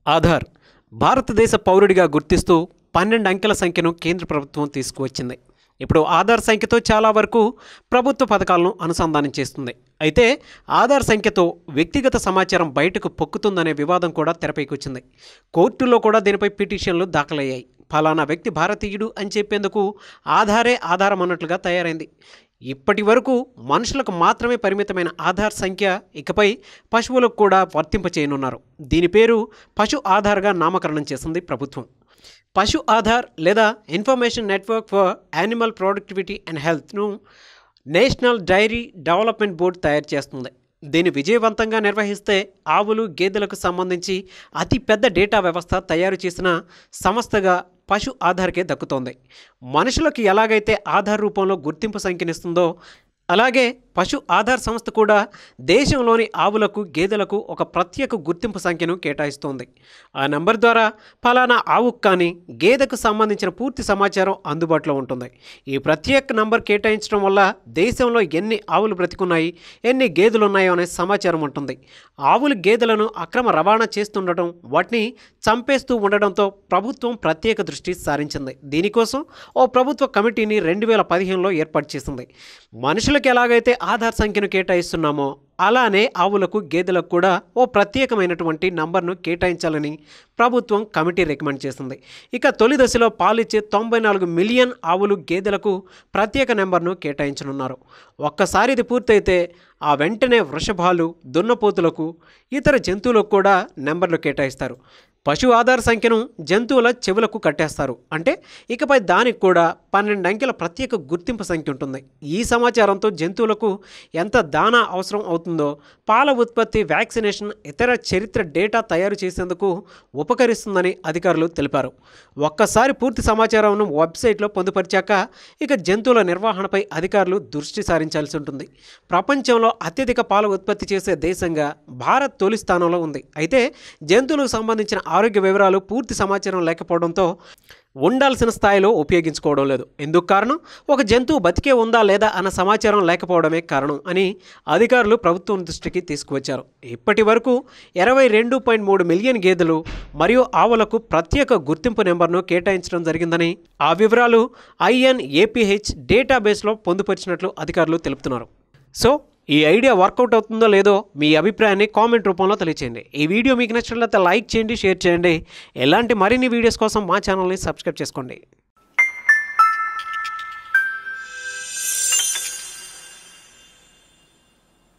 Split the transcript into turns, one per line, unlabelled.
ఆధార్ భారతదేశ పౌరుడిగా గుర్తిస్తూ పన్నెండు అంకెల సంఖ్యను కేంద్ర ప్రభుత్వం తీసుకువచ్చింది ఇప్పుడు ఆధార్ సంఖ్యతో చాలా వరకు ప్రభుత్వ పథకాలను అనుసంధానం చేస్తుంది అయితే ఆధార్ సంఖ్యతో వ్యక్తిగత సమాచారం బయటకు పొక్కుతుందనే వివాదం కూడా తెరపైకి వచ్చింది కోర్టుల్లో కూడా దీనిపై పిటిషన్లు దాఖలయ్యాయి ఫలానా వ్యక్తి భారతీయుడు అని చెప్పేందుకు ఆధారే ఆధారం అన్నట్లుగా తయారైంది ఇప్పటి వరకు మనుషులకు మాత్రమే పరిమితమైన ఆధార్ సంఖ్య ఇకపై పశువులకు కూడా వర్తింపచేయనున్నారు దీని పేరు పశు ఆధార్గా నామకరణం చేసింది ప్రభుత్వం పశు ఆధార్ లేదా information network for animal productivity and హెల్త్ను నేషనల్ డైరీ డెవలప్మెంట్ బోర్డు తయారు చేస్తుంది దీన్ని విజయవంతంగా నిర్వహిస్తే ఆవులు గేదెలకు సంబంధించి అతి పెద్ద డేటా వ్యవస్థ తయారు చేసిన సంస్థగా పశు ఆధార్కే దక్కుతోంది మనుషులకు ఎలాగైతే ఆధార్ రూపంలో గుర్తింపు సంఖ్యనిస్తుందో అలాగే పశు ఆధార్ సంస్థ కూడా దేశంలోని ఆవులకు గేదెలకు ఒక ప్రత్యేక గుర్తింపు సంఖ్యను కేటాయిస్తోంది ఆ నంబర్ ద్వారా ఫలానా ఆవుకు కానీ గేదెకు సంబంధించిన పూర్తి సమాచారం అందుబాటులో ఉంటుంది ఈ ప్రత్యేక నంబర్ కేటాయించడం వల్ల దేశంలో ఎన్ని ఆవులు బ్రతికున్నాయి ఎన్ని గేదెలు ఉన్నాయో అనే సమాచారం ఉంటుంది ఆవులు గేదెలను అక్రమ రవాణా చేస్తుండటం వాటిని చంపేస్తూ ఉండడంతో ప్రభుత్వం ప్రత్యేక దృష్టి సారించింది దీనికోసం ఓ ప్రభుత్వ కమిటీని రెండు వేల పదిహేనులో ఏర్పాటు చేసింది మనుషులకు ఎలాగైతే ఆధార్ సంఖ్యను కేటాయిస్తున్నామో అలానే ఆవులకు గేదెలకు కూడా ఓ ప్రత్యేకమైనటువంటి నంబర్ను కేటాయించాలని ప్రభుత్వం కమిటీ రికమెండ్ చేసింది ఇక తొలి దశలో పాలిచ్చే తొంభై నాలుగు మిలియన్ ఆవులు గేదెలకు ప్రత్యేక నెంబర్ను కేటాయించనున్నారు ఒక్కసారి ఇది పూర్తయితే ఆ వెంటనే వృషభాలు దున్నపోతులకు ఇతర జంతువులకు కూడా నెంబర్లు కేటాయిస్తారు పశు ఆధార్ సంఖ్యను జంతువుల చెవులకు కట్టేస్తారు అంటే ఇకపై దానికి కూడా పన్నెండు అంకెల ప్రత్యేక గుర్తింపు సంఖ్య ఉంటుంది ఈ సమాచారంతో జంతువులకు ఎంత దానా అవసరం అవుతుందో పాల ఉత్పత్తి వ్యాక్సినేషన్ ఇతర చరిత్ర డేటా తయారు చేసేందుకు ఉపకరిస్తుందని అధికారులు తెలిపారు ఒక్కసారి పూర్తి సమాచారం వెబ్సైట్లో పొందుపరిచాక ఇక జంతువుల నిర్వహణపై అధికారులు దృష్టి సారించాల్సి ఉంటుంది ప్రపంచంలో అత్యధిక పాల ఉత్పత్తి చేసే దేశంగా భారత్ తొలి స్థానంలో ఉంది అయితే జంతువులకు సంబంధించిన ఆరోగ్య వివరాలు పూర్తి సమాచారం లేకపోవడంతో ఉండాల్సిన స్థాయిలో ఉపయోగించుకోవడం లేదు ఎందుకు కారణం ఒక జంతువు బతికే ఉందా లేదా అన్న సమాచారం లేకపోవడమే కారణం అని అధికారులు ప్రభుత్వం దృష్టికి తీసుకువచ్చారు ఇప్పటి వరకు ఇరవై రెండు పాయింట్ మూడు మిలియన్ గేదెలు మరియు ఆవులకు ప్రత్యేక గుర్తింపు నెంబర్ను కేటాయించడం జరిగిందని ఆ వివరాలు ఐఎన్ఏపిహెచ్ డేటాబేస్లో పొందుపరిచినట్లు అధికారులు తెలుపుతున్నారు సో ఈ ఐడియా వర్కౌట్ అవుతుందో లేదో మీ అభిప్రాయాన్ని కామెంట్ రూపంలో తెలియచేయండి ఈ వీడియో మీకు నచ్చినట్లయితే లైక్ చేయండి షేర్ చేయండి ఎలాంటి మరిన్ని వీడియోస్ కోసం మా ఛానల్ని సబ్స్క్రైబ్ చేసుకోండి